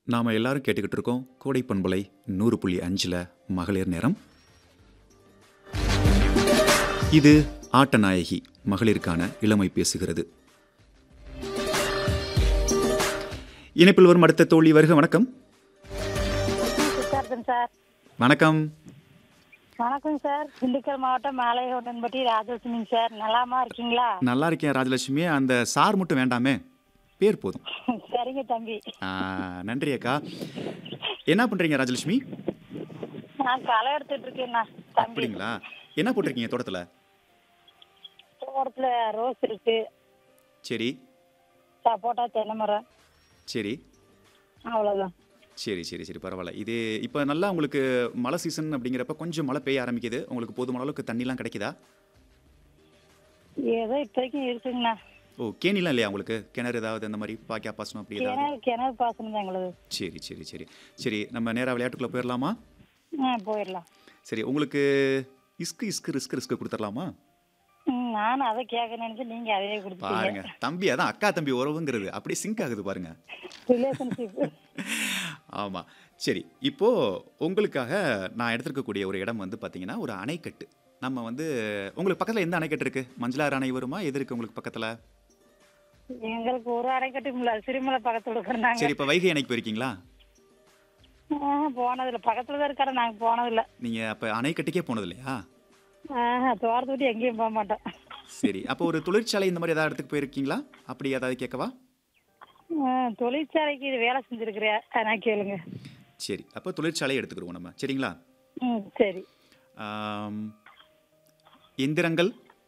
நாம் எல்லாரும் கேட்டுக்கிட்டு இருக்கோம் கோடை பண்பலை நூறு புள்ளி அஞ்சில் மகளிர் நேரம் இது ஆட்டநாயகி மகளிருக்கான இளமை பேசுகிறது இணைப்பில் வரும் அடுத்த தோழி வருக வணக்கம் சித்தார்த்தன் சார் வணக்கம் வணக்கம் சார் திண்டுக்கல் மாவட்டம் மாலையோட்டன்பட்டி ராஜலட்சுமிங்க சார் நல்லாமா இருக்கீங்களா நல்லா இருக்கேன் ராஜலட்சுமி அந்த சார் மட்டும் வேண்டாமே பேர் போதும் சரிங்க தம்பி ஆ, நன்றி அக்கா என்ன பண்ணுறீங்க ராஜலட்சுமி நான் களை எடுத்துட்டு இருக்கேண்ணா தம்பி அப்படிங்களா என்ன போட்டிருக்கீங்க தோட்டத்தில் தோட்டத்துல ரோஸ் இருக்கு சரி சப்போட்டா தென்னை மரம் சரி அவ்வளவுதான் சரி சரி சரி பரவாயில்ல இது இப்போ நல்லா உங்களுக்கு மழை சீசன் அப்படிங்கிறப்ப கொஞ்சம் மழை பெய்ய ஆரம்பிக்குது உங்களுக்கு போதுமான அளவுக்கு தண்ணிலாம் கிடைக்குதா ஏதோ இப்போதைக்கும் இருக்குங்கண்ணா ஓ கேணிலாம் இல்லையா உங்களுக்கு கிணறு ஏதாவது அந்த மாதிரி பாக்கியா பாசனம் அப்படி ஏதாவது கிணறு கிணறு பாசனம் தான் எங்களுக்கு சரி சரி சரி சரி நம்ம நேராக விளையாட்டுக்குள்ளே போயிடலாமா ஆ போயிடலாம் சரி உங்களுக்கு இஸ்கு இஸ்கு ரிஸ்க் ரிஸ்க் கொடுத்துடலாமா ம், நானும் அதை கேட்க நினைச்சு நீங்க அதையே கொடுத்துட்டீங்க பாருங்க தம்பி அதான் அக்கா தம்பி உறவுங்கிறது அப்படியே சிங்க் ஆகுது பாருங்க ரிலேஷன்ஷிப் ஆமாம் சரி இப்போ உங்களுக்காக நான் எடுத்திருக்கக்கூடிய ஒரு இடம் வந்து பார்த்தீங்கன்னா ஒரு அணைக்கட்டு நம்ம வந்து உங்களுக்கு பக்கத்தில் எந்த அணைக்கட்டு இருக்கு மஞ்சளாறு அணை வருமா எது இருக்கு உங்களுக்கு பக்கத்தில் எங்களுக்கு ஒரு அடைக்கட்டும் இல்ல சிறுமலை பக்கத்துல இருக்கிறாங்க சரி இப்போ வைகை அணைக்கு போயிருக்கீங்களா போனதில்ல பக்கத்துல தான் இருக்காரு நாங்க போனதில்ல நீங்கள் அப்போ அணைக்கட்டுக்கே போனது இல்லையா ஆஹா, தோட்டத்தை விட்டு எங்கேயும் போக மாட்டோம் சரி அப்போ ஒரு தொழிற்சாலை இந்த மாதிரி ஏதாவது இடத்துக்கு போயிருக்கீங்களா அப்படி ஏதாவது கேட்கவா ஆ, தொழிற்சாலைக்கு இது வேலை செஞ்சிருக்கிறியா நான் கேளுங்க சரி அப்போ தொழிற்சாலையை எடுத்துக்கிடுவோம் நம்ம சரிங்களா ம் சரி ஆம், எந்திரங்கள்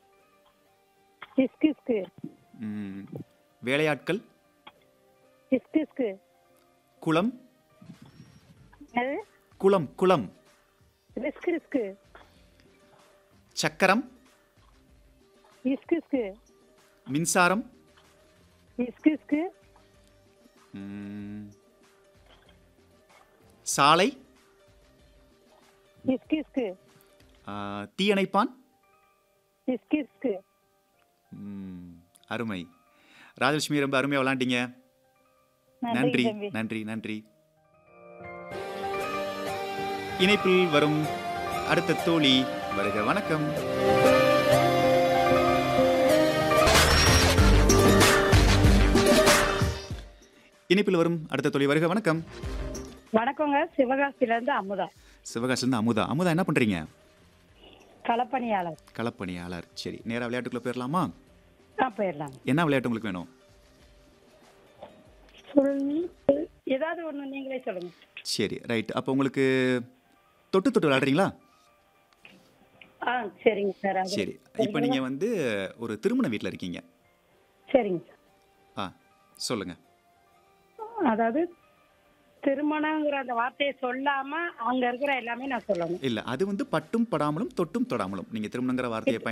இஸ்கு இஸ்கு ம், வேலையாட்கள் இஸ்கு இஸ்கு குளம் அது குளம் குளம் ரிஸ்கு ரிஸ்கு சக்கரம் இஸ்கு இஸ்கு மின்சாரம் இஸ்கு இஸ்கு ம், சாலை இஸ்கு இஸ்கு ஆ, தீயணைப்பான் இஸ்கு இஸ்கு ம், அருமை ராஜலட்சுமி ரொம்ப அருமையாக விளாண்டீங்க நன்றி நன்றி தம்பி நன்றி நன்றி இணைப்பில் வரும் அடுத்த தோழி வருக வணக்கம் இணைப்பில் வரும் அடுத்த தோழி வருக வணக்கம் வணக்கங்க சிவகாசில இருந்து அமுதா சிவகாசிலிருந்து அமுதா அமுதா என்ன பண்றீங்க களப்பணியாளர் களப்பணியாளர் சரி நேரா விளையாட்டுக்குள்ள போயிடலாமா ஆ போயிடலாம் என்ன விளையாட்டு உங்களுக்கு வேணும் சொல்லு ஏதாவது ஒண்ணு நீங்களே சொல்லுங்க சரி ரைட் அப்போ உங்களுக்கு தொட்டு தொட்டு விளையாடுறீங்களா ஆ சரிங்க சார் அது சரி இப்போ நீங்க வந்து ஒரு திருமண வீட்டில் இருக்கீங்க சரிங்க சார் ஆ சொல்லுங்க அதாவது திருமணங்கிற அந்த வார்த்தையை சொல்லாம அங்க இருக்கிற எல்லாமே நான் சொல்லணும் இல்ல அது வந்து பட்டும் படாமலும் தொட்டும் தொடாமலும் நீங்க திருமணங்கிற வார்த்தையை